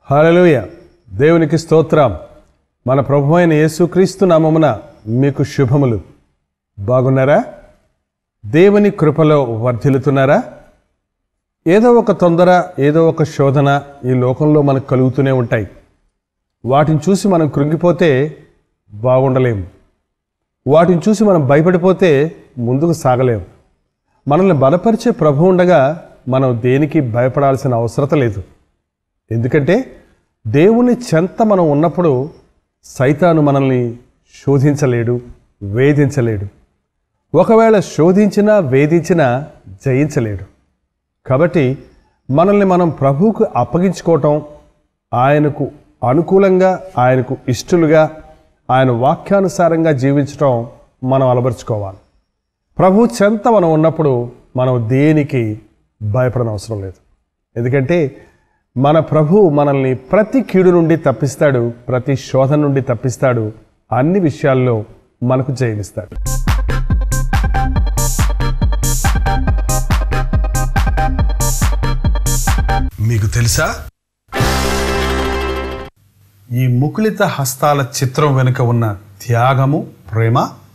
హల్లెలూయ దేవునికి స్తోత్రం మన ప్రభు అయిన యేసుక్రీస్తు నామమున మీకు శుభములు బాగున్నారా దేవుని కృపలో వర్ధిల్లుతున్నారా ఏదో ఒక తొందర ఏదో ఒక శోధన ఈ లోకంలో మనకు కలుగుతూనే ఉంటాయి వాటిని చూసి మనం కృంగిపోతే బాగుండలేము వాటిని చూసి మనం భయపడిపోతే ముందుకు సాగలేము మనల్ని బలపరిచే ప్రభు ఉండగా మనం దేనికి భయపడాల్సిన అవసరత లేదు ఎందుకంటే దేవుని చెంత మనం ఉన్నప్పుడు సైతాను మనల్ని శోధించలేడు వేధించలేడు ఒకవేళ శోధించినా వేధించినా జయించలేడు కాబట్టి మనల్ని మనం ప్రభువుకు అప్పగించుకోవటం ఆయనకు అనుకూలంగా ఆయనకు ఇష్టలుగా ఆయన వాక్యానుసారంగా జీవించటం మనం అలవరుచుకోవాలి ప్రభు చెంత మనం ఉన్నప్పుడు మనం దేనికి భయపడనవసరం లేదు ఎందుకంటే మన ప్రభు మనల్ని ప్రతి కీడు నుండి తప్పిస్తాడు ప్రతి శోధన నుండి తప్పిస్తాడు అన్ని విషయాల్లో మనకు జయమిస్తాడు మీకు తెలుసా ఈ ముకులిత హస్తాల చిత్రం వెనుక ఉన్న త్యాగము ప్రేమ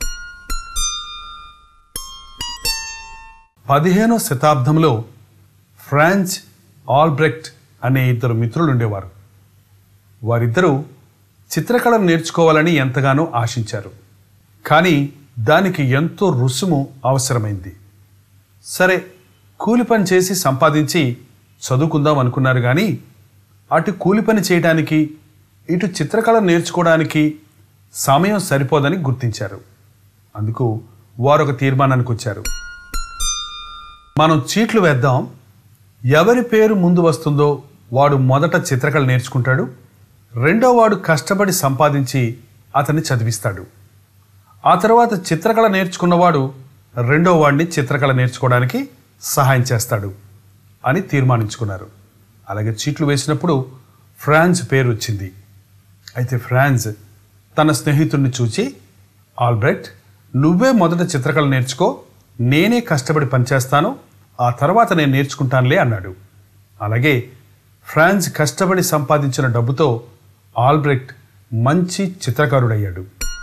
పదిహేనో శతాబ్దంలో ఫ్రాన్స్ ఆల్బ్రెక్ట్ అనే ఇద్దరు మిత్రులు ఉండేవారు వారిద్దరూ చిత్రకళను నేర్చుకోవాలని ఎంతగానో ఆశించారు కానీ దానికి ఎంతో రుసుము అవసరమైంది సరే కూలి పని చేసి సంపాదించి చదువుకుందాం అనుకున్నారు కానీ అటు కూలి పని చేయడానికి ఇటు చిత్రకళ నేర్చుకోవడానికి సమయం సరిపోదని గుర్తించారు అందుకు వారు ఒక తీర్మానానికి వచ్చారు మనం చీట్లు వేద్దాం ఎవరి పేరు ముందు వస్తుందో వాడు మొదట చిత్రకళ నేర్చుకుంటాడు రెండో వాడు కష్టపడి సంపాదించి అతన్ని చదివిస్తాడు ఆ తర్వాత చిత్రకళ నేర్చుకున్నవాడు రెండో వాడిని చిత్రకళ నేర్చుకోవడానికి సహాయం చేస్తాడు అని తీర్మానించుకున్నారు అలాగే చీట్లు వేసినప్పుడు ఫ్రాన్స్ పేరు వచ్చింది అయితే ఫ్రాన్స్ తన స్నేహితుడిని చూచి ఆల్బ్రెక్ట్ నువ్వే మొదట చిత్రకళ నేర్చుకో నేనే కష్టపడి పనిచేస్తాను ఆ తర్వాత నేను నేర్చుకుంటానులే అన్నాడు అలాగే ఫ్రాన్స్ కష్టపడి సంపాదించిన డబ్బుతో ఆల్బ్రెక్ట్ మంచి చిత్రకారుడయ్యాడు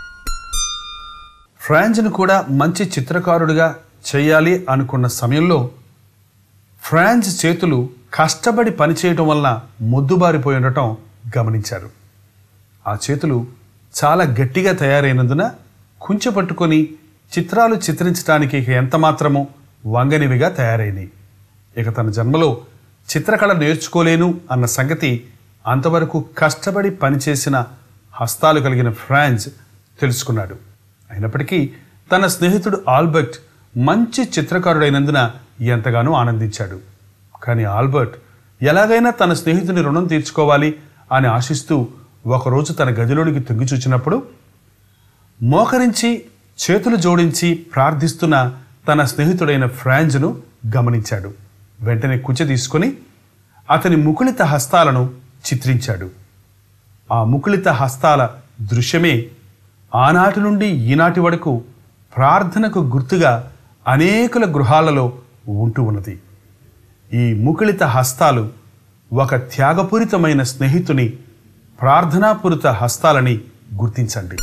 ఫ్రాన్స్ను కూడా మంచి చిత్రకారుడిగా చేయాలి అనుకున్న సమయంలో ఫ్రాన్స్ చేతులు కష్టపడి పనిచేయటం వలన మొద్దుబారిపోయి ఉండటం గమనించారు ఆ చేతులు చాలా గట్టిగా తయారైనందున కుంచె పట్టుకొని చిత్రాలు చిత్రించడానికి ఇక ఎంత మాత్రమో వంగనివిగా తయారైనవి ఇక తన జన్మలో చిత్రకళ నేర్చుకోలేను అన్న సంగతి అంతవరకు కష్టపడి పనిచేసిన హస్తాలు కలిగిన ఫ్రాన్స్ తెలుసుకున్నాడు అయినప్పటికీ తన స్నేహితుడు ఆల్బర్ట్ మంచి చిత్రకారుడైనందున ఎంతగానో ఆనందించాడు కానీ ఆల్బర్ట్ ఎలాగైనా తన స్నేహితుని రుణం తీర్చుకోవాలి అని ఆశిస్తూ ఒకరోజు తన గదిలోనికి తొంగి చూచినప్పుడు మోకరించి చేతులు జోడించి ప్రార్థిస్తున్న తన స్నేహితుడైన ఫ్రాన్జ్ను గమనించాడు వెంటనే కుచె తీసుకొని అతని ముకుళిత హస్తాలను చిత్రించాడు ఆ ముకుళిత హస్తాల దృశ్యమే ఆనాటి నుండి ఈనాటి వరకు ప్రార్థనకు గుర్తుగా అనేకుల గృహాలలో ఉంటూ ఉన్నది ఈ ముకుళిత హస్తాలు ఒక త్యాగపూరితమైన స్నేహితుని ప్రార్థనాపూరిత హస్తాలని గుర్తించండి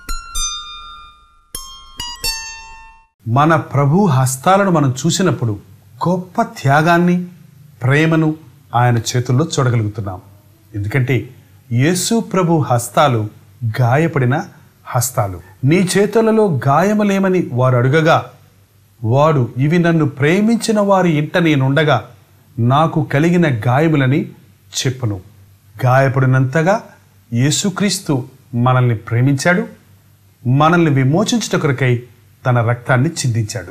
మన ప్రభు హస్తాలను మనం చూసినప్పుడు గొప్ప త్యాగాన్ని ప్రేమను ఆయన చేతుల్లో చూడగలుగుతున్నాం ఎందుకంటే యేసు ప్రభు హస్తాలు గాయపడిన హస్తాలు నీ చేతులలో గాయములేమని వారు అడుగగా వాడు ఇవి నన్ను ప్రేమించిన వారి ఇంట నేనుండగా నాకు కలిగిన గాయములని చెప్పును గాయపడినంతగా యేసుక్రీస్తు మనల్ని ప్రేమించాడు మనల్ని విమోచించుట కొరకై తన రక్తాన్ని చిందించాడు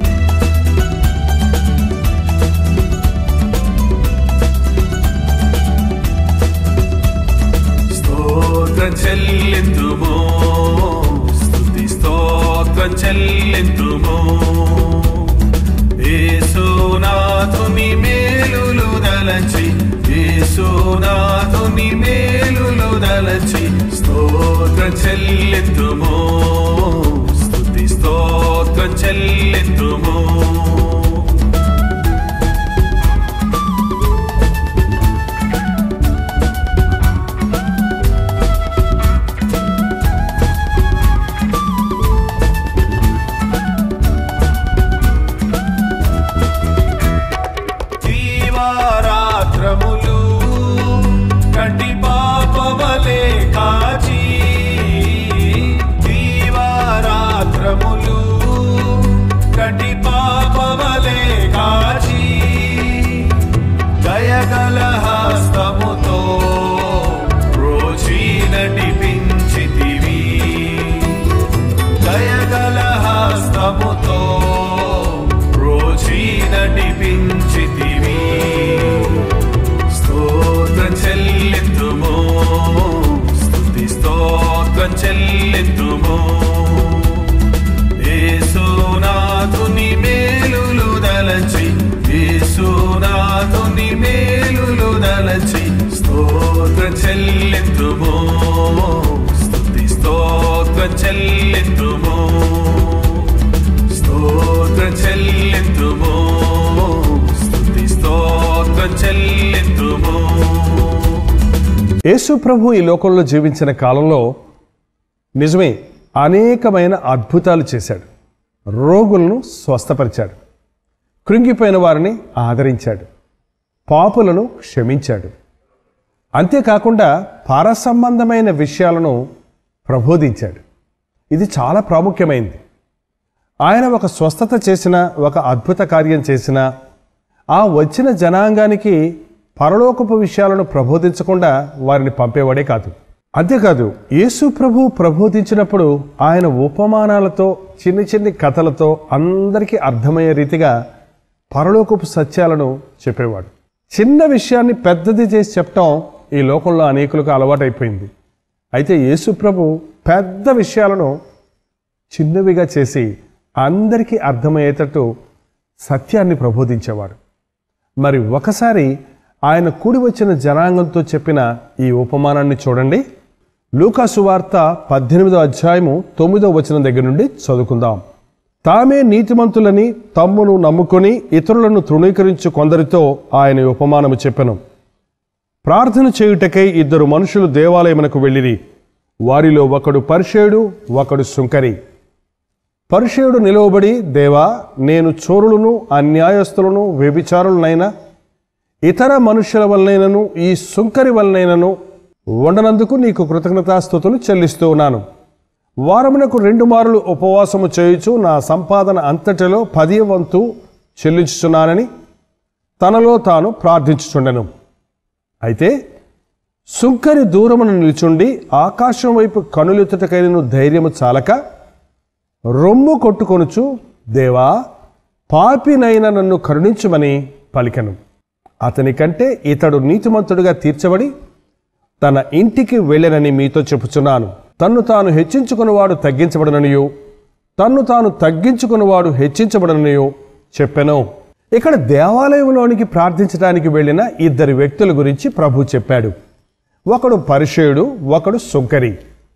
స్తోత్రం చెల్లిందుము స్తుతి స్తోత్రం చెల్లిందుము యేసునాథుని మేలులు దలచి యేసునాథుని మేలులు దలచి స్తోత్రం చెల్లిందుము స్తుతి స్తోత్రం చెల్లిందుము వలె కాచి దయగల హస్తముతో రోచి నడిపించితివి దయగల హస్తముతో రోచి నడిపించితివి స్తోత్రం చెల్లిద్దుము స్తుతి స్తోత్రం చెల్లిద్దుము యేసునాథుని మేలులు దలచి యేసునాథుని మేలులు దలచి స్తోత్రం చెల్లిద్దుము స్తుతి స్తోత్రం చెల్లిద్దుము స్తోత్రం చెల్లిద్దుము స్తుతి స్తోత్రం చెల్లిద్దుము యేసు ప్రభు ఈ లోకంలో జీవించిన కాలంలో నిజమే అనేకమైన అద్భుతాలు చేశాడు రోగులను స్వస్థపరిచాడు కృంగిపోయిన వారిని ఆదరించాడు పాపులను క్షమించాడు అంతేకాకుండా పారసంబంధమైన విషయాలను ప్రబోధించాడు ఇది చాలా ప్రాముఖ్యమైంది ఆయన ఒక స్వస్థత చేసిన ఒక అద్భుత కార్యం చేసిన ఆ వచ్చిన జనాంగానికి పరలోకపు విషయాలను ప్రబోధించకుండా వారిని పంపేవాడే కాదు అంతేకాదు యేసు ప్రభు ప్రబోధించినప్పుడు ఆయన ఉపమానాలతో చిన్ని చిన్ని కథలతో అందరికీ అర్థమయ్యే రీతిగా పరలోకపు సత్యాలను చెప్పేవాడు చిన్న విషయాన్ని పెద్దది చేసి చెప్పటం ఈ లోకంలో అనేకులకు అలవాటైపోయింది అయితే యేసు ప్రభు పెద్ద విషయాలను చిన్నవిగా చేసి అందరికీ అర్థమయ్యేటట్టు సత్యాన్ని ప్రబోధించేవాడు మరి ఒకసారి ఆయన కూడి వచ్చిన జనాంగంతో చెప్పిన ఈ ఉపమానాన్ని చూడండి లూకాసు వార్త పద్దెనిమిదో అధ్యాయము తొమ్మిదో వచనం దగ్గర నుండి చదువుకుందాం తామే నీతిమంతులని తమ్మును నమ్ముకొని ఇతరులను తృణీకరించు కొందరితో ఆయన ఈ ఉపమానము చెప్పెను ప్రార్థన చేయుటకై ఇద్దరు మనుషులు దేవాలయమునకు వెళ్ళిరి వారిలో ఒకడు పరిషేడు ఒకడు సుంకరి పరిషేయుడు నిలవబడి దేవా నేను చోరులను అన్యాయస్తులను వ్యభిచారులనైనా ఇతర మనుషుల వలనైనను ఈ సుంకరి వలనైనను ఉండనందుకు నీకు కృతజ్ఞతాస్థుతులు చెల్లిస్తూ ఉన్నాను వారమునకు రెండు మారులు ఉపవాసము చేయుచు నా సంపాదన అంతటిలో పది వంతు చెల్లించుచున్నానని తనలో తాను ప్రార్థించుచుండెను అయితే సుంకరి దూరమున నిల్చుండి ఆకాశం వైపు కనులెత్తుటకైనను ధైర్యము చాలక రొమ్ము కొట్టుకొనుచు దేవా పాపినైన నన్ను కరుణించుమని పలికెను అతని కంటే ఇతడు నీతిమంతుడుగా తీర్చబడి తన ఇంటికి వెళ్ళనని మీతో చెప్పుచున్నాను తన్ను తాను హెచ్చించుకున్నవాడు తగ్గించబడననియో తన్ను తాను తగ్గించుకున్నవాడు హెచ్చించబడననియో చెప్పెను ఇక్కడ దేవాలయంలోనికి ప్రార్థించడానికి వెళ్ళిన ఇద్దరు వ్యక్తుల గురించి ప్రభు చెప్పాడు ఒకడు పరిచయుడు ఒకడు సుంకరి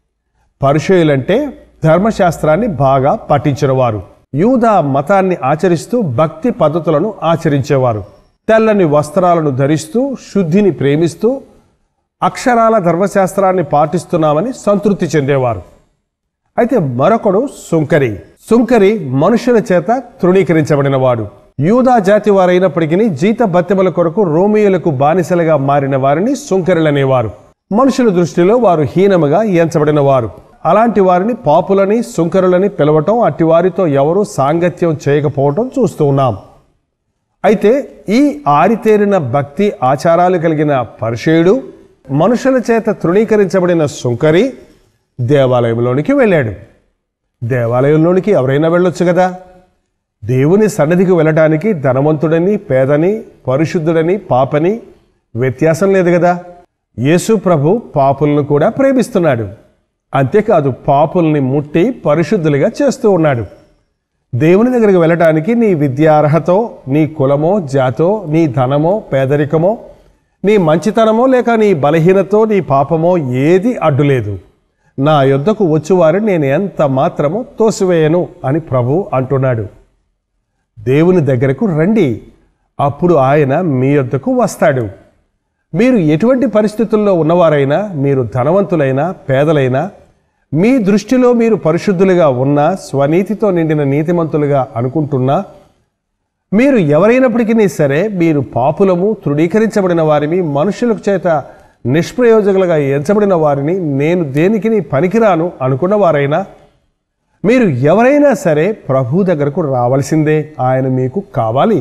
పరిచయులంటే ధర్మశాస్త్రాన్ని బాగా పఠించినవారు యూదా మతాన్ని ఆచరిస్తూ భక్తి పద్ధతులను ఆచరించేవారు తెల్లని వస్త్రాలను ధరిస్తూ శుద్ధిని ప్రేమిస్తూ అక్షరాల ధర్మశాస్త్రాన్ని పాటిస్తున్నామని సంతృప్తి చెందేవారు అయితే మరొకడు సుంకరి సుంకరి మనుషుల చేత తృణీకరించబడినవాడు యూదా జాతి వారైనప్పటికీ జీత బత్తెమల కొరకు రోమియోలకు బానిసలుగా మారిన వారిని సుంకరులనేవారు మనుషుల దృష్టిలో వారు హీనముగా ఎంచబడిన వారు అలాంటి వారిని పాపులని సుంకరులని పిలవటం అట్టి వారితో ఎవరూ సాంగత్యం చేయకపోవటం చూస్తూ ఉన్నాం అయితే ఈ ఆరితేరిన భక్తి ఆచారాలు కలిగిన పరిచయుడు మనుషుల చేత తృణీకరించబడిన సుంకరి దేవాలయంలోనికి వెళ్ళాడు దేవాలయంలోనికి ఎవరైనా వెళ్ళొచ్చు కదా దేవుని సన్నిధికి వెళ్ళటానికి ధనవంతుడని పేదని పరిశుద్ధుడని పాపని వ్యత్యాసం లేదు కదా యేసు ప్రభు పాపులను కూడా ప్రేమిస్తున్నాడు అంతేకాదు పాపుల్ని ముట్టి పరిశుద్ధులుగా చేస్తూ ఉన్నాడు దేవుని దగ్గరికి వెళ్ళటానికి నీ విద్యార్హతో నీ కులమో జాతో నీ ధనమో పేదరికమో నీ మంచితనమో లేక నీ బలహీనతో నీ పాపమో ఏది అడ్డులేదు నా యొద్దకు వచ్చువారు నేను ఎంత మాత్రమో తోసివేయను అని ప్రభు అంటున్నాడు దేవుని దగ్గరకు రండి అప్పుడు ఆయన మీ యొద్దకు వస్తాడు మీరు ఎటువంటి పరిస్థితుల్లో ఉన్నవారైనా మీరు ధనవంతులైనా పేదలైనా మీ దృష్టిలో మీరు పరిశుద్ధులుగా ఉన్నా స్వనీతితో నిండిన నీతిమంతులుగా అనుకుంటున్నా మీరు ఎవరైనప్పటికీ సరే మీరు పాపులము తృణీకరించబడిన వారిని మనుషులకు చేత నిష్ప్రయోజకులుగా ఎంచబడిన వారిని నేను దేనికి పనికిరాను అనుకున్న వారైనా మీరు ఎవరైనా సరే ప్రభు దగ్గరకు రావాల్సిందే ఆయన మీకు కావాలి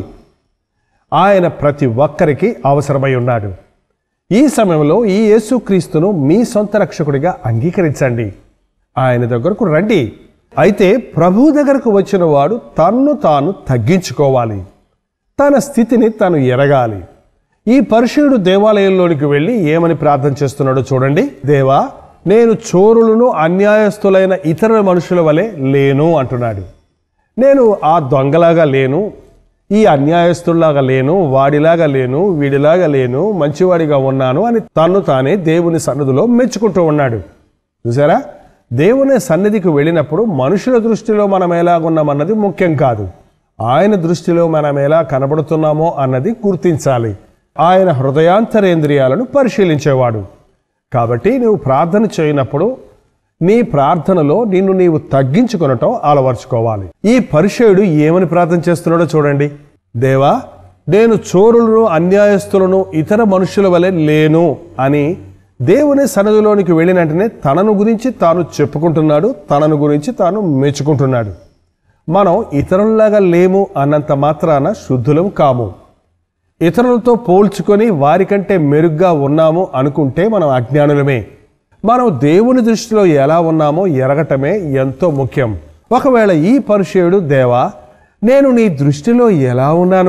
ఆయన ప్రతి ఒక్కరికి అవసరమై ఉన్నాడు ఈ సమయంలో ఈ యేసుక్రీస్తును మీ సొంత రక్షకుడిగా అంగీకరించండి ఆయన దగ్గరకు రండి అయితే ప్రభు దగ్గరకు వచ్చిన వాడు తన్ను తాను తగ్గించుకోవాలి తన స్థితిని తాను ఎరగాలి ఈ పరిశుడు దేవాలయంలోనికి వెళ్ళి ఏమని ప్రార్థన చేస్తున్నాడో చూడండి దేవా నేను చోరులను అన్యాయస్తులైన ఇతర మనుషుల వలె లేను అంటున్నాడు నేను ఆ దొంగలాగా లేను ఈ అన్యాయస్తుల్లాగా లేను వాడిలాగా లేను వీడిలాగా లేను మంచివాడిగా ఉన్నాను అని తన్ను తానే దేవుని సన్నిధిలో మెచ్చుకుంటూ ఉన్నాడు చూసారా దేవుని సన్నిధికి వెళ్ళినప్పుడు మనుషుల దృష్టిలో మనం ఎలాగున్నామన్నది ముఖ్యం కాదు ఆయన దృష్టిలో మనం ఎలా కనబడుతున్నామో అన్నది గుర్తించాలి ఆయన హృదయాంతరేంద్రియాలను పరిశీలించేవాడు కాబట్టి నువ్వు ప్రార్థన చేయనప్పుడు నీ ప్రార్థనలో నిన్ను నీవు తగ్గించుకొనటం అలవర్చుకోవాలి ఈ పరిచయుడు ఏమని ప్రార్థన చేస్తున్నాడో చూడండి దేవా నేను చోరులను అన్యాయస్తులను ఇతర మనుషుల వలె లేను అని దేవుని సన్నిధిలోనికి వెళ్ళిన వెంటనే తనను గురించి తాను చెప్పుకుంటున్నాడు తనను గురించి తాను మెచ్చుకుంటున్నాడు మనం ఇతరుల్లాగా లేము అన్నంత మాత్రాన శుద్ధులం కాము ఇతరులతో పోల్చుకొని వారికంటే మెరుగ్గా ఉన్నాము అనుకుంటే మనం అజ్ఞానులమే మనం దేవుని దృష్టిలో ఎలా ఉన్నామో ఎరగటమే ఎంతో ముఖ్యం ఒకవేళ ఈ పరిచయుడు దేవా నేను నీ దృష్టిలో ఎలా ఉన్నాను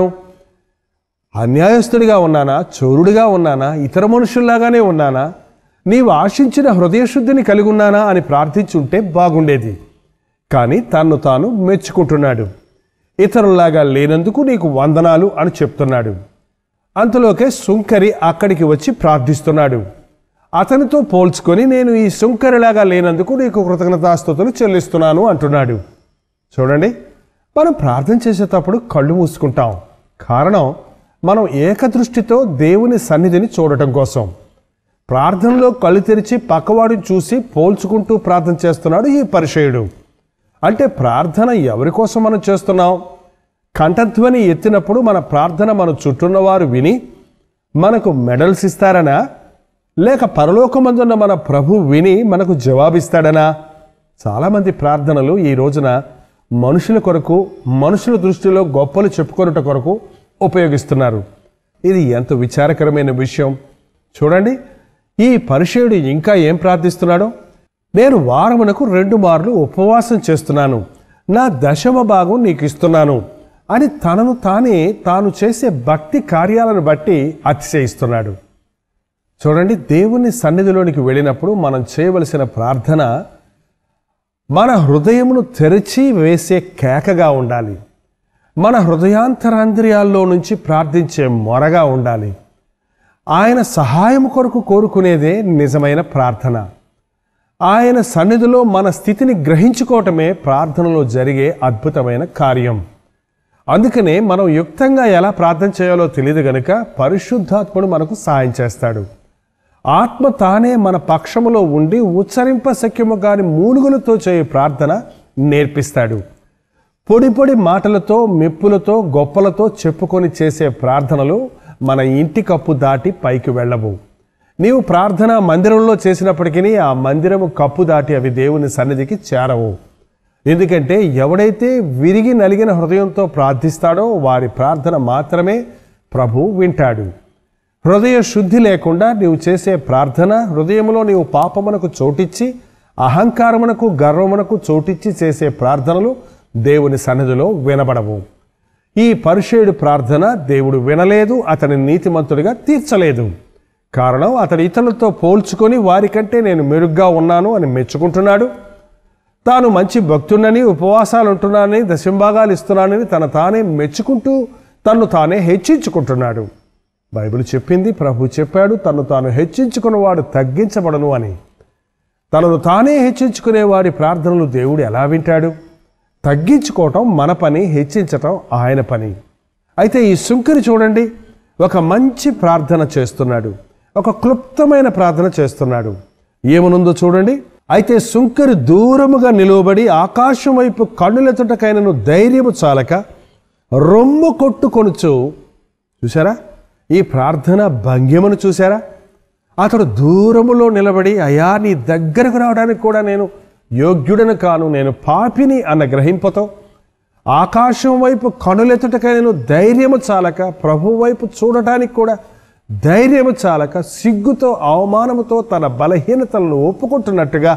అన్యాయస్తుడిగా ఉన్నానా చోరుడిగా ఉన్నానా ఇతర మనుషుల్లాగానే ఉన్నానా నీవు ఆశించిన హృదయశుద్ధిని కలిగి ఉన్నానా అని ప్రార్థించుంటే బాగుండేది కానీ తన్ను తాను మెచ్చుకుంటున్నాడు ఇతరుల్లాగా లేనందుకు నీకు వందనాలు అని చెప్తున్నాడు అంతలోకే సుంకరి అక్కడికి వచ్చి ప్రార్థిస్తున్నాడు అతనితో పోల్చుకొని నేను ఈ సుంకరిలాగా లేనందుకు నీకు కృతజ్ఞతాస్తుతులు చెల్లిస్తున్నాను అంటున్నాడు చూడండి మనం ప్రార్థన చేసేటప్పుడు కళ్ళు మూసుకుంటాం కారణం మనం ఏకదృష్టితో దేవుని సన్నిధిని చూడటం కోసం ప్రార్థనలో కళ్ళు తెరిచి పక్కవాడిని చూసి పోల్చుకుంటూ ప్రార్థన చేస్తున్నాడు ఈ పరిచయుడు అంటే ప్రార్థన ఎవరి కోసం మనం చేస్తున్నాం కంఠధ్వని ఎత్తినప్పుడు మన ప్రార్థన మన చుట్టూన్న వారు విని మనకు మెడల్స్ ఇస్తారనా లేక పరలోకమందున్న మన ప్రభు విని మనకు జవాబిస్తాడనా చాలామంది ప్రార్థనలు ఈ రోజున మనుషుల కొరకు మనుషుల దృష్టిలో గొప్పలు చెప్పుకొనుట కొరకు ఉపయోగిస్తున్నారు ఇది ఎంత విచారకరమైన విషయం చూడండి ఈ పరిచయుడు ఇంకా ఏం ప్రార్థిస్తున్నాడో నేను వారమునకు రెండు మార్లు ఉపవాసం చేస్తున్నాను నా దశమ భాగం నీకు ఇస్తున్నాను అని తనను తానే తాను చేసే భక్తి కార్యాలను బట్టి అతిశయిస్తున్నాడు చూడండి దేవుని సన్నిధిలోనికి వెళ్ళినప్పుడు మనం చేయవలసిన ప్రార్థన మన హృదయమును తెరిచి వేసే కేకగా ఉండాలి మన హృదయాంతరాంధ్రియాల్లో నుంచి ప్రార్థించే మొరగా ఉండాలి ఆయన సహాయం కొరకు కోరుకునేదే నిజమైన ప్రార్థన ఆయన సన్నిధిలో మన స్థితిని గ్రహించుకోవటమే ప్రార్థనలో జరిగే అద్భుతమైన కార్యం అందుకనే మనం యుక్తంగా ఎలా ప్రార్థన చేయాలో తెలియదు గనుక పరిశుద్ధాత్ముడు మనకు సహాయం చేస్తాడు ఆత్మ తానే మన పక్షములో ఉండి ఉచ్చరింప శక్యము కాని మూలుగులతో చేయే ప్రార్థన నేర్పిస్తాడు పొడి పొడి మాటలతో మెప్పులతో గొప్పలతో చెప్పుకొని చేసే ప్రార్థనలు మన ఇంటి కప్పు దాటి పైకి వెళ్ళవు నీవు ప్రార్థన మందిరంలో చేసినప్పటికీ ఆ మందిరము కప్పు దాటి అవి దేవుని సన్నిధికి చేరవు ఎందుకంటే ఎవడైతే విరిగి నలిగిన హృదయంతో ప్రార్థిస్తాడో వారి ప్రార్థన మాత్రమే ప్రభు వింటాడు హృదయ శుద్ధి లేకుండా నీవు చేసే ప్రార్థన హృదయంలో నీవు పాపమునకు చోటిచ్చి అహంకారమునకు గర్వమునకు చోటిచ్చి చేసే ప్రార్థనలు దేవుని సన్నిధిలో వినబడవు ఈ పరిచయుడు ప్రార్థన దేవుడు వినలేదు అతని నీతిమంతుడిగా తీర్చలేదు కారణం అతడు ఇతరులతో పోల్చుకొని వారికంటే నేను మెరుగ్గా ఉన్నాను అని మెచ్చుకుంటున్నాడు తాను మంచి భక్తుడని ఉపవాసాలు ఉంటున్నానని దశంభాగాలు ఇస్తున్నానని తన తానే మెచ్చుకుంటూ తన్ను తానే హెచ్చించుకుంటున్నాడు బైబిల్ చెప్పింది ప్రభు చెప్పాడు తను తాను హెచ్చించుకున్నవాడు తగ్గించబడను అని తనను తానే హెచ్చించుకునేవాడి ప్రార్థనలు దేవుడు ఎలా వింటాడు తగ్గించుకోవటం మన పని హెచ్చించటం ఆయన పని అయితే ఈ సుంకరి చూడండి ఒక మంచి ప్రార్థన చేస్తున్నాడు ఒక క్లుప్తమైన ప్రార్థన చేస్తున్నాడు ఏమనుందో చూడండి అయితే సుంకరి దూరముగా నిలువబడి ఆకాశం వైపు కన్నులెత్తుటకైనను ధైర్యము చాలక రొమ్ము కొట్టుకొనుచు చూసారా ఈ ప్రార్థన భంగ్యమును చూసారా అతడు దూరములో నిలబడి అయా నీ దగ్గరకు రావడానికి కూడా నేను యోగ్యుడను కాను నేను పాపిని అన్న గ్రహింపతో ఆకాశం వైపు కనులెత్తుటకై నేను ధైర్యము చాలక ప్రభు వైపు చూడటానికి కూడా ధైర్యము చాలక సిగ్గుతో అవమానముతో తన బలహీనతలను ఒప్పుకుంటున్నట్టుగా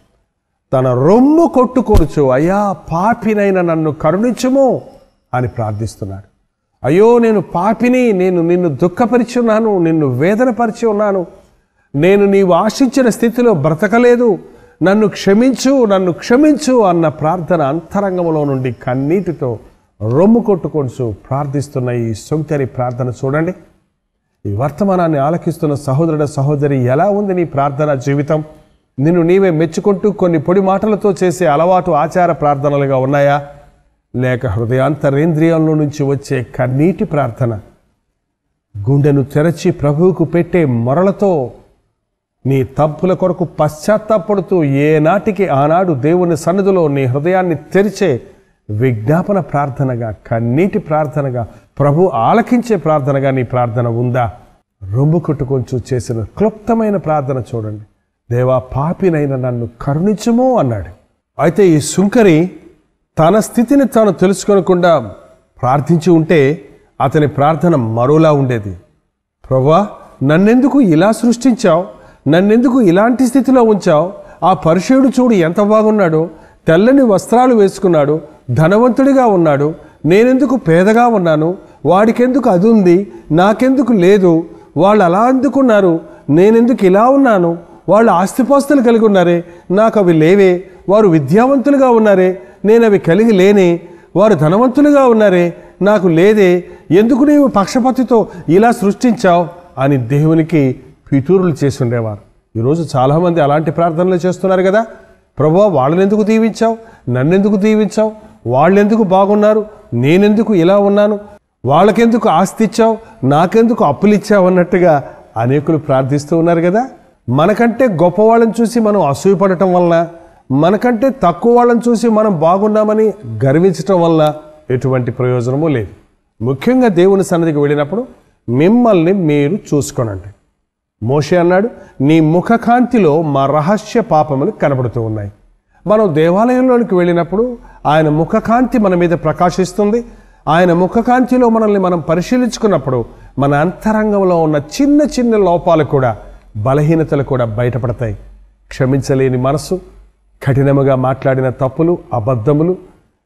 తన రొమ్ము కొట్టుకొనుచు అయ్యా పాపినైన నన్ను కరుణించుము అని ప్రార్థిస్తున్నాడు అయ్యో నేను పాపిని నేను నిన్ను దుఃఖపరిచి ఉన్నాను నిన్ను వేదనపరిచి ఉన్నాను నేను నీవు ఆశించిన స్థితిలో బ్రతకలేదు నన్ను క్షమించు నన్ను క్షమించు అన్న ప్రార్థన అంతరంగంలో నుండి కన్నీటితో రొమ్ము కొట్టుకొనుచు ప్రార్థిస్తున్న ఈ సొంతరి ప్రార్థన చూడండి ఈ వర్తమానాన్ని ఆలకిస్తున్న సహోదరుడ సహోదరి ఎలా ఉంది నీ ప్రార్థన జీవితం నిన్ను నీవే మెచ్చుకుంటూ కొన్ని పొడి మాటలతో చేసే అలవాటు ఆచార ప్రార్థనలుగా ఉన్నాయా లేక హృదయాంతరేంద్రియంలో నుంచి వచ్చే కన్నీటి ప్రార్థన గుండెను తెరచి ప్రభువుకు పెట్టే మొరలతో నీ తప్పుల కొరకు పశ్చాత్తాపడుతూ ఏనాటికి ఆనాడు దేవుని సన్నిధిలో నీ హృదయాన్ని తెరిచే విజ్ఞాపన ప్రార్థనగా కన్నీటి ప్రార్థనగా ప్రభు ఆలకించే ప్రార్థనగా నీ ప్రార్థన ఉందా రొమ్ము కొట్టుకొంచు చేసిన క్లుప్తమైన ప్రార్థన చూడండి దేవా పాపినైన నన్ను కరుణించుము అన్నాడు అయితే ఈ సుంకరి తన స్థితిని తాను తెలుసుకోనకుండా ప్రార్థించి ఉంటే అతని ప్రార్థన మరోలా ఉండేది ప్రభా నన్నెందుకు ఇలా సృష్టించావు నన్నెందుకు ఇలాంటి స్థితిలో ఉంచావు ఆ పరిచయుడు చూడు ఎంత బాగున్నాడో తెల్లని వస్త్రాలు వేసుకున్నాడు ధనవంతుడిగా ఉన్నాడు నేనెందుకు పేదగా ఉన్నాను వాడికెందుకు అది ఉంది నాకెందుకు లేదు వాళ్ళు అలా అందుకున్నారు నేనెందుకు ఇలా ఉన్నాను వాళ్ళు ఆస్తిపాస్తులు కలిగి ఉన్నారే నాకు అవి లేవే వారు విద్యావంతులుగా ఉన్నారే నేను అవి కలిగి లేనే వారు ధనవంతులుగా ఉన్నారే నాకు లేదే ఎందుకు నీవు పక్షపాతితో ఇలా సృష్టించావు అని దేవునికి పితూరులు చేసి ఉండేవారు ఈరోజు చాలామంది అలాంటి ప్రార్థనలు చేస్తున్నారు కదా ప్రభు వాళ్ళని ఎందుకు దీవించావు నన్నెందుకు దీవించావు వాళ్ళెందుకు బాగున్నారు నేనెందుకు ఇలా ఉన్నాను వాళ్ళకెందుకు ఆస్తి ఇచ్చావు నాకెందుకు అప్పులు ఇచ్చావు అన్నట్టుగా అనేకులు ప్రార్థిస్తూ ఉన్నారు కదా మనకంటే గొప్ప వాళ్ళని చూసి మనం అసూయపడటం వలన మనకంటే తక్కువ వాళ్ళని చూసి మనం బాగున్నామని గర్వించటం వల్ల ఎటువంటి ప్రయోజనము లేదు ముఖ్యంగా దేవుని సన్నిధికి వెళ్ళినప్పుడు మిమ్మల్ని మీరు చూసుకోనండి మోషే అన్నాడు నీ ముఖకాంతిలో మా రహస్య పాపములు కనబడుతూ ఉన్నాయి మనం దేవాలయంలోనికి వెళ్ళినప్పుడు ఆయన ముఖకాంతి మన మీద ప్రకాశిస్తుంది ఆయన ముఖకాంతిలో మనల్ని మనం పరిశీలించుకున్నప్పుడు మన అంతరంగంలో ఉన్న చిన్న చిన్న లోపాలు కూడా బలహీనతలు కూడా బయటపడతాయి క్షమించలేని మనసు కఠినముగా మాట్లాడిన తప్పులు అబద్ధములు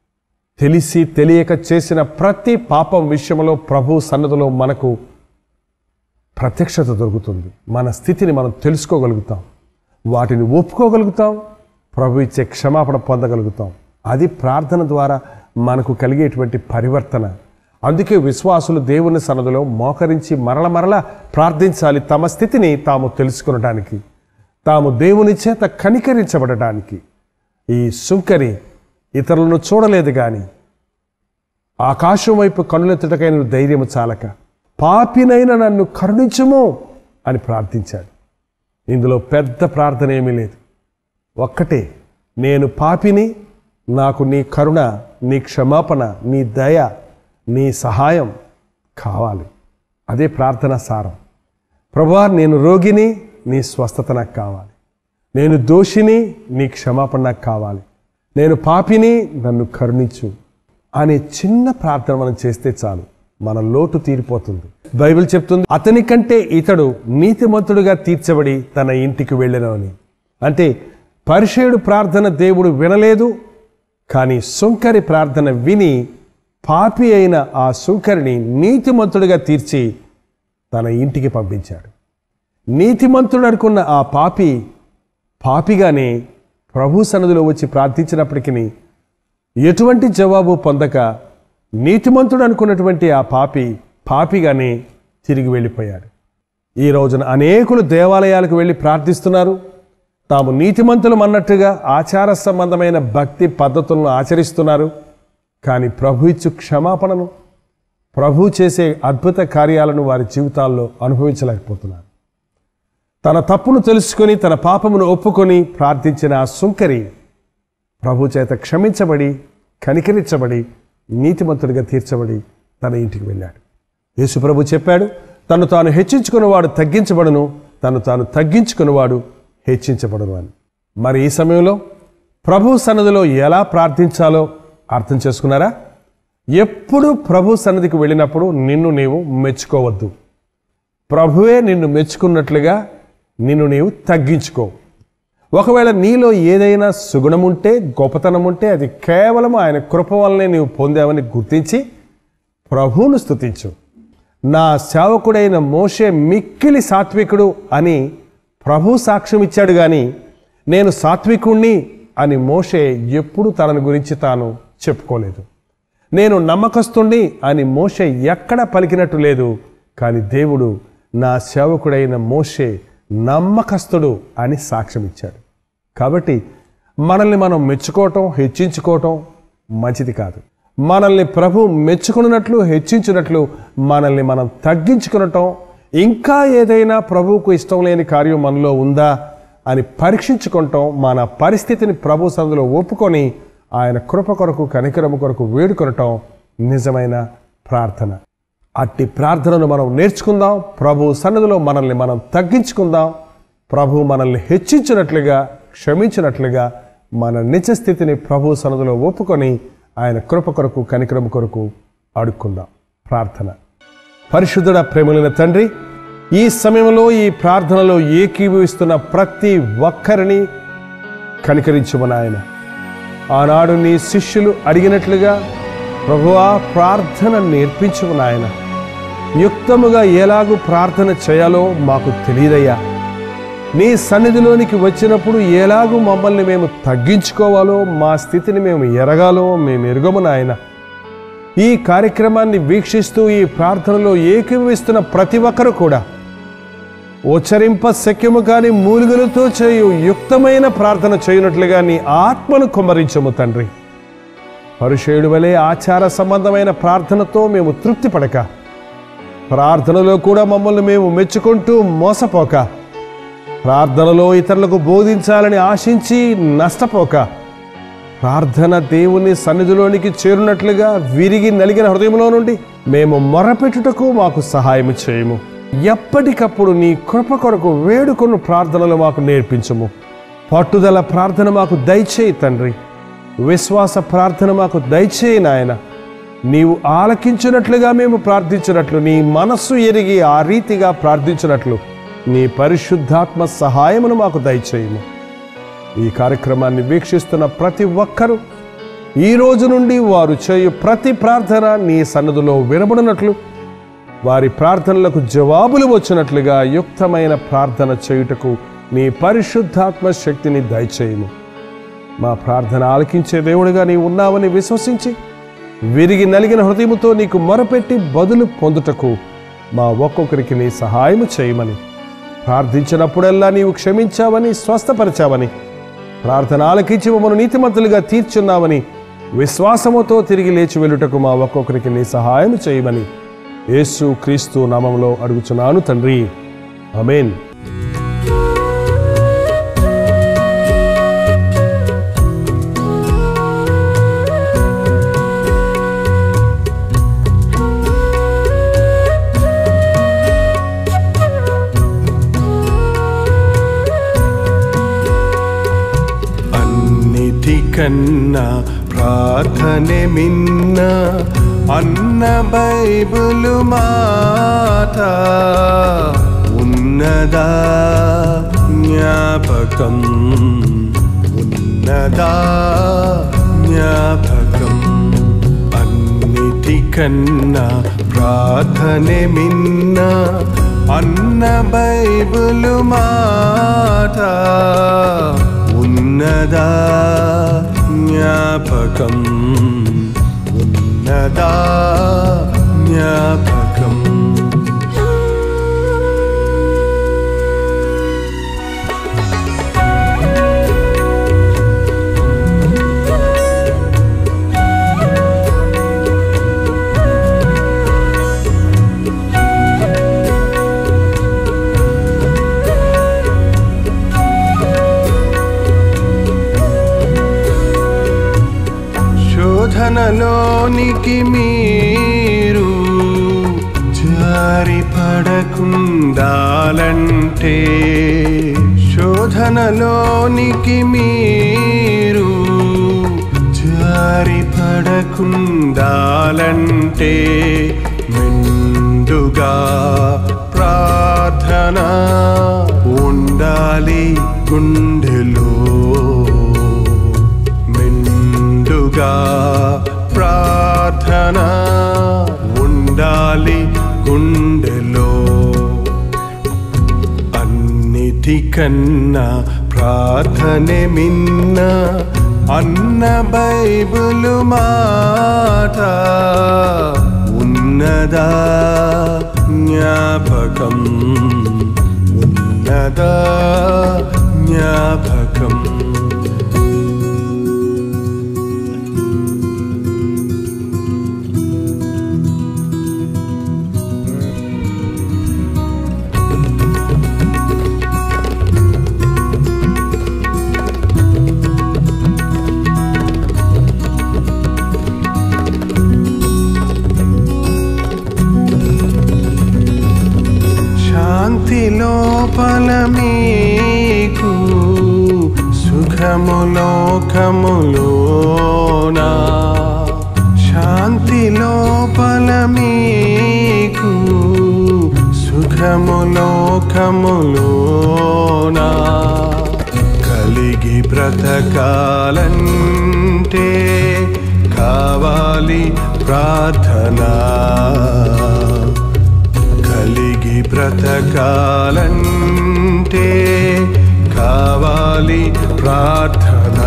తెలిసి తెలియక చేసిన ప్రతి పాపం విషయంలో ప్రభు సన్నదిలో మనకు ప్రత్యక్షత దొరుకుతుంది మన స్థితిని మనం తెలుసుకోగలుగుతాం వాటిని ఒప్పుకోగలుగుతాం ప్రభు ఇచ్చే క్షమాపణ పొందగలుగుతాం అది ప్రార్థన ద్వారా మనకు కలిగేటువంటి పరివర్తన అందుకే విశ్వాసులు దేవుని సన్నదిలో మోకరించి మరల మరల ప్రార్థించాలి తమ స్థితిని తాము తెలుసుకునడానికి తాము దేవుని చేత కనికరించబడటానికి ఈ సుంకరి ఇతరులను చూడలేదు కానీ ఆకాశం వైపు కన్నులెత్తుటకైన ధైర్యము చాలక పాపినైన నన్ను కరుణించుము అని ప్రార్థించాడు ఇందులో పెద్ద ప్రార్థన ఏమీ లేదు ఒక్కటే నేను పాపిని నాకు నీ కరుణ నీ క్షమాపణ నీ దయ నీ సహాయం కావాలి అదే ప్రార్థన సారం ప్రభా నేను రోగిని నీ స్వస్థత నాకు కావాలి నేను దోషిని నీ క్షమాపణ నాకు కావాలి నేను పాపిని నన్ను కరుణించు అనే చిన్న ప్రార్థన మనం చేస్తే చాలు మన లోటు తీరిపోతుంది బైబిల్ చెప్తుంది అతని కంటే ఇతడు నీతిమంతుడుగా తీర్చబడి తన ఇంటికి వెళ్ళను అని అంటే పరిచయుడు ప్రార్థన దేవుడు వినలేదు కానీ సుంకరి ప్రార్థన విని పాపి అయిన ఆ సుంకరిని నీతిమంతుడిగా తీర్చి తన ఇంటికి పంపించాడు నీతిమంతుడు అనుకున్న ఆ పాపి పాపిగానే ప్రభు సన్నిధిలో వచ్చి ప్రార్థించినప్పటికీ ఎటువంటి జవాబు పొందక నీతిమంతుడు అనుకున్నటువంటి ఆ పాపి పాపిగానే తిరిగి వెళ్ళిపోయాడు ఈ రోజున అనేకులు దేవాలయాలకు వెళ్ళి ప్రార్థిస్తున్నారు తాము నీతిమంతులం అన్నట్టుగా ఆచార సంబంధమైన భక్తి పద్ధతులను ఆచరిస్తున్నారు కానీ ప్రభు ఇచ్చు క్షమాపణను ప్రభు చేసే అద్భుత కార్యాలను వారి జీవితాల్లో అనుభవించలేకపోతున్నారు తన తప్పును తెలుసుకొని తన పాపమును ఒప్పుకొని ప్రార్థించిన ఆ సుంకరి ప్రభు చేత క్షమించబడి కనికరించబడి నీతిమంతుడిగా తీర్చబడి తన ఇంటికి వెళ్ళాడు యేసు ప్రభు చెప్పాడు తను తాను హెచ్చించుకున్నవాడు తగ్గించబడును తను తాను తగ్గించుకున్నవాడు హెచ్చించబడును అని మరి ఈ సమయంలో ప్రభు సన్నదిలో ఎలా ప్రార్థించాలో అర్థం చేసుకున్నారా ఎప్పుడు ప్రభు సన్నిధికి వెళ్ళినప్పుడు నిన్ను నీవు మెచ్చుకోవద్దు ప్రభువే నిన్ను మెచ్చుకున్నట్లుగా నిన్ను నీవు తగ్గించుకో ఒకవేళ నీలో ఏదైనా సుగుణం ఉంటే గొప్పతనం ఉంటే అది కేవలం ఆయన కృప వల్లనే నీవు పొందావని గుర్తించి ప్రభువును స్తుతించు నా సేవకుడైన మోషే మిక్కిలి సాత్వికుడు అని ప్రభు సాక్ష్యం ఇచ్చాడు కానీ నేను సాత్వికుణ్ణి అని మోషే ఎప్పుడు తనని గురించి తాను చెప్పుకోలేదు నేను నమ్మకస్తుణ్ణి అని మోషే ఎక్కడ పలికినట్టు లేదు కానీ దేవుడు నా సేవకుడైన మోషే నమ్మకస్తుడు అని సాక్ష్యం ఇచ్చాడు కాబట్టి మనల్ని మనం మెచ్చుకోవటం హెచ్చించుకోవటం మంచిది కాదు మనల్ని ప్రభు మెచ్చుకున్నట్లు హెచ్చించినట్లు మనల్ని మనం తగ్గించుకునటం ఇంకా ఏదైనా ప్రభువుకు ఇష్టం లేని కార్యం మనలో ఉందా అని పరీక్షించుకుంటాం మన పరిస్థితిని ప్రభు సందులో ఒప్పుకొని ఆయన కృప కొరకు కనికరము కొరకు వేడుకొనటం నిజమైన ప్రార్థన అట్టి ప్రార్థనను మనం నేర్చుకుందాం ప్రభు సన్నిధిలో మనల్ని మనం తగ్గించుకుందాం ప్రభు మనల్ని హెచ్చించినట్లుగా క్షమించినట్లుగా మన నిజ స్థితిని ప్రభు సన్నిధిలో ఒప్పుకొని ఆయన కృప కొరకు కనికరం కొరకు అడుక్కుందాం ప్రార్థన పరిశుద్ధుడ ప్రేమలైన తండ్రి ఈ సమయంలో ఈ ప్రార్థనలో ఏకీభవిస్తున్న ప్రతి ఒక్కరిని కనికరించమని ఆయన ఆనాడు నీ శిష్యులు అడిగినట్లుగా ప్రభువా ప్రార్థన నేర్పించము నాయన యుక్తముగా ఎలాగూ ప్రార్థన చేయాలో మాకు తెలియదయ్యా నీ సన్నిధిలోనికి వచ్చినప్పుడు ఎలాగూ మమ్మల్ని మేము తగ్గించుకోవాలో మా స్థితిని మేము ఎరగాలో మేము ఎరగము నాయన ఈ కార్యక్రమాన్ని వీక్షిస్తూ ఈ ప్రార్థనలో ఏకీభవిస్తున్న ప్రతి ఒక్కరు కూడా ఉచ్చరింప శక్యము కాని మూలుగులతో చేయు యుక్తమైన ప్రార్థన చేయునట్లుగా నీ ఆత్మను కుమ్మరించము తండ్రి పరుషేయుడు వలె ఆచార సంబంధమైన ప్రార్థనతో మేము తృప్తి పడక ప్రార్థనలో కూడా మమ్మల్ని మేము మెచ్చుకుంటూ మోసపోక ప్రార్థనలో ఇతరులకు బోధించాలని ఆశించి నష్టపోక ప్రార్థన దేవుని సన్నిధిలోనికి చేరునట్లుగా విరిగి నలిగిన హృదయంలో నుండి మేము మొరపెట్టుటకు మాకు సహాయం చేయము ఎప్పటికప్పుడు నీ కృప కొరకు వేడుకొను ప్రార్థనలు మాకు నేర్పించము పట్టుదల ప్రార్థన మాకు దయచేయి తండ్రి విశ్వాస ప్రార్థన మాకు దయచేయి నాయన నీవు ఆలకించినట్లుగా మేము ప్రార్థించినట్లు నీ మనస్సు ఎరిగి ఆ రీతిగా ప్రార్థించినట్లు నీ పరిశుద్ధాత్మ సహాయమును మాకు దయచేయము ఈ కార్యక్రమాన్ని వీక్షిస్తున్న ప్రతి ఒక్కరూ ఈ రోజు నుండి వారు చేయు ప్రతి ప్రార్థన నీ సన్నదిలో వినబడినట్లు వారి ప్రార్థనలకు జవాబులు వచ్చినట్లుగా యుక్తమైన ప్రార్థన చేయుటకు నీ పరిశుద్ధాత్మ శక్తిని దయచేయము మా ప్రార్థన ఆలకించే దేవుడిగా నీవు ఉన్నావని విశ్వసించి విరిగి నలిగిన హృదయముతో నీకు మొరపెట్టి బదులు పొందుటకు మా ఒక్కొక్కరికి నీ సహాయము చేయమని ప్రార్థించినప్పుడల్లా నీవు క్షమించావని స్వస్థపరిచావని ప్రార్థన ఆలకించి మమ్మను నీతిమంతులుగా తీర్చున్నావని విశ్వాసముతో తిరిగి లేచి వెళ్ళుటకు మా ఒక్కొక్కరికి నీ సహాయం చేయమని యేసు క్రీస్తు నామంలో అడుగుచున్నాను తండ్రి అమేన్ అన్నిటికన్నా ప్రార్థనే మిన్న అన్న బైబులు మాట ఉన్నదా జ్ఞాపకం ఉన్నదా జ్ఞాపకం అన్నిటికన్నా ప్రార్థనే మిన్న అన్న బైబులు మాట ఉన్నదా జ్ఞాపకం ఉన్నదా జ్ఞాపకం శోధనలోనికి మీరు జారి పడకుండాలంటే శోధనలోనికి మీరు బ్రతకుండాలంటే మెండుగా ప్రార్థన ఉండాలి గుండెలో మెండుగా ప్రార్థన ఉండాలి గుండెలో అన్నిటికన్నా ప్రార్థనే మిన్న అన్న బైబులు మాట ఉన్నదా జ్ఞాపకం ఉన్నదా జ్ఞాపకం శాంతి లోపల మీకు సుఖము లోకములోనా శాంతి లోపల మీకు సుఖము లోకములోనా కలిగి బ్రతకాలంటే కావాలి ప్రార్థనా కలిగి బ్రతకాలంటే కావాలి ప్రార్థన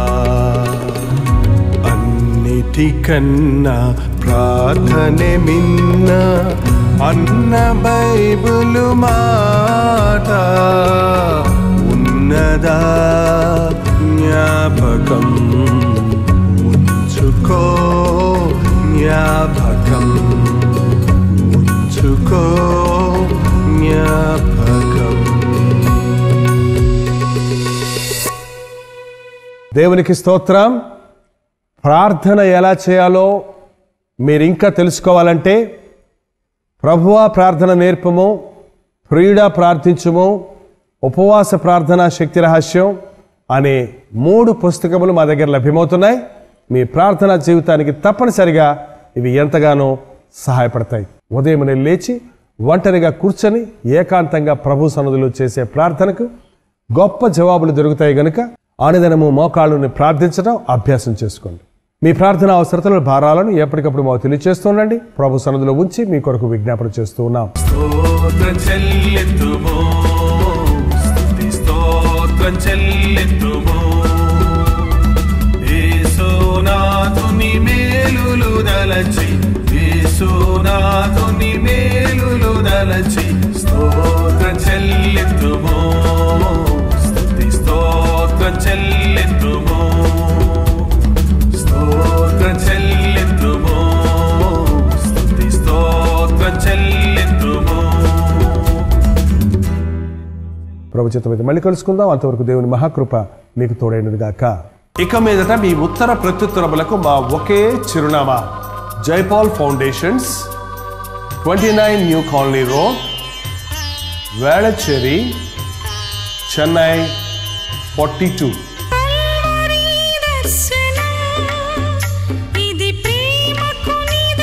అన్నిటికన్నా ప్రార్థనే మిన్న అన్న బైబులు మాట ఉన్నదా జ్ఞాపకం ఉంచుకో జ్ఞాపకం ఉంచుకో జ్ఞాపకం దేవునికి స్తోత్రం ప్రార్థన ఎలా చేయాలో మీరు ఇంకా తెలుసుకోవాలంటే ప్రభువా ప్రార్థన నేర్పము ప్రియుడా ప్రార్థించుము ఉపవాస ప్రార్థన శక్తి రహస్యం అనే మూడు పుస్తకములు మా దగ్గర లభ్యమవుతున్నాయి మీ ప్రార్థనా జీవితానికి తప్పనిసరిగా ఇవి ఎంతగానో సహాయపడతాయి ఉదయం లేచి ఒంటరిగా కూర్చొని ఏకాంతంగా ప్రభు సన్నిధిలో చేసే ప్రార్థనకు గొప్ప జవాబులు దొరుకుతాయి గనుక ఆనిదనము మోకాళ్ళని ప్రార్థించడం అభ్యాసం చేసుకోండి మీ ప్రార్థన అవసరతల భారాలను ఎప్పటికప్పుడు మాకు తెలియజేస్తుండండి ప్రభు సన్నిధిలో ఉంచి మీ కొరకు విజ్ఞాపన చేస్తూ ఉన్నాం స్తోత్రం చెల్లింతుము స్తుతి స్తోత్రం చెల్లింతుము యేసునాథుని మేలులు దలచి యేసునాథుని మేలులు దలచి స్తోత్రం చెల్లింతుము స్తుతి స్తోత్రం చెల్లింతుము స్తోత్రం చెల్లింతుము స్తుతి స్తోత్రం చెల్లింతుము ప్రభు చిత్తం అయితే మళ్ళీ కలుసుకుందాం అంతవరకు దేవుని మహాకృప మీకు తోడైనదిగాక ఇక మీదట మీ ఉత్తర ప్రత్యుత్తరములకు మా ఒకే చిరునామా Jaipal foundations twenty nine new colony road Velachery Chennai forty two దర్శనం